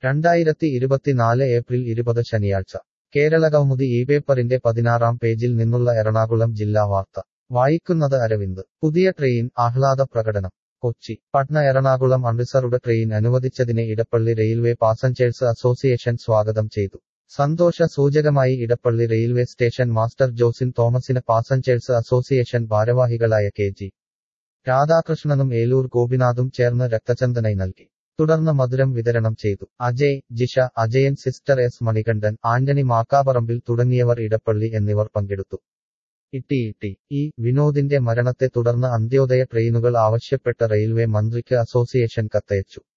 രണ്ടായിരത്തി ഇരുപത്തിനാല് ഏപ്രിൽ ഇരുപത് ശനിയാഴ്ച കേരളകൗമുദി ഈ പേപ്പറിന്റെ പതിനാറാം പേജിൽ നിന്നുള്ള എറണാകുളം ജില്ലാ വാർത്ത വായിക്കുന്നത് അരവിന്ദ് പുതിയ ട്രെയിൻ ആഹ്ലാദ പ്രകടനം കൊച്ചി പട്ന എറണാകുളം അൺറിസർവ്ഡ് ട്രെയിൻ അനുവദിച്ചതിനെ ഇടപ്പള്ളി റെയിൽവേ പാസഞ്ചേഴ്സ് അസോസിയേഷൻ സ്വാഗതം ചെയ്തു സന്തോഷ സൂചകമായി Edappally railway station master Josin തോമസിന് പാസഞ്ചേഴ്സ് അസോസിയേഷൻ ഭാരവാഹികളായ കെ ജി രാധാകൃഷ്ണനും ഏലൂർ ഗോപിനാഥും ചേർന്ന് രക്തചന്ദനൈ നൽകി തുടർന്ന് മധുരം വിതരണം ചെയ്തു അജയ് ജിഷ അജയൻ സിസ്റ്റർ എസ് മണികണ്ഠൻ ആന്റണി മാക്കാപറമ്പിൽ തുടങ്ങിയവർ ഇടപ്പള്ളി എന്നിവർ പങ്കെടുത്തു ഇട്ടി ഇട്ടി ഈ വിനോദിന്റെ മരണത്തെ തുടർന്ന് അന്ത്യോദയ ട്രെയിനുകൾ ആവശ്യപ്പെട്ട റെയിൽവേ മന്ത്രിക്ക് അസോസിയേഷൻ കത്തയച്ചു